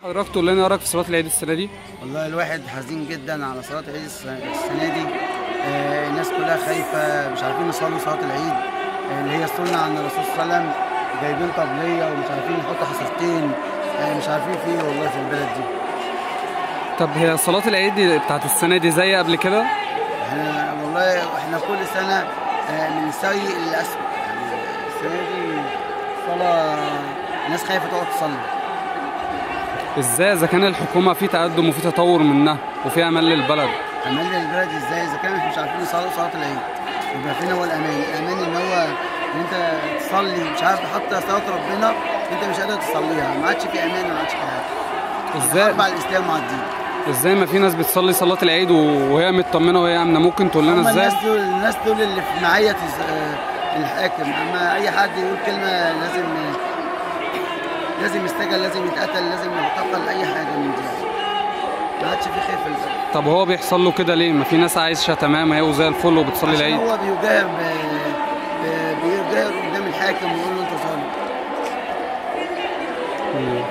حضرتك تقول لنا إيه رايك في صلاه العيد السنه دي والله الواحد حزين جدا على صلاة العيد الس- السنة دي آه، الناس كلها خايفة مش عارفين يصلوا صلاة العيد آه، اللي هي السنة عن الرسول صلى الله عليه وسلم جايبين طبلية ومش عارفين يحطوا حصتين آه، مش عارفين في ايه والله في البلد دي طب هي صلاه العيد دي بتاعت السنه دي زي قبل كده احنا والله احنا كل سنة آه، من سيء لأسوأ يعني السنة دي صلاة الناس خايفة تقعد تصلي ازاي اذا كان الحكومه في تقدم وفي تطور منها وفي امل للبلد امان للبلد ازاي اذا كان احنا مش عارفين نصلي صلاه العيد يبقى فين هو الامان الامان ان هو ان انت تصلي مش عارف حتى صلاه ربنا انت مش قادر تصليها ما عادش في امان ما عادش في حاجه ازاي حرب على الاسلام وعلى الدين ازاي ما في ناس بتصلي صلاه العيد وهي مطمنه وهي امنه ممكن تقول لنا هم ازاي الناس دول الناس دول اللي في معيه الز- آه، الحاكم اما اي حد يقول كلمه لازم لازم يستجل لازم يتقتل لازم يعتقل اي حاجه من دي ما عادش في خير في البلد طب هو بيحصل له كده ليه ما في ناس عايشه تمام هي وزي الفل وبتصلي عشان العيد هو بيجاهر ب... ب... بيجاهر قدام الحاكم ويقول له انت ظالم مم.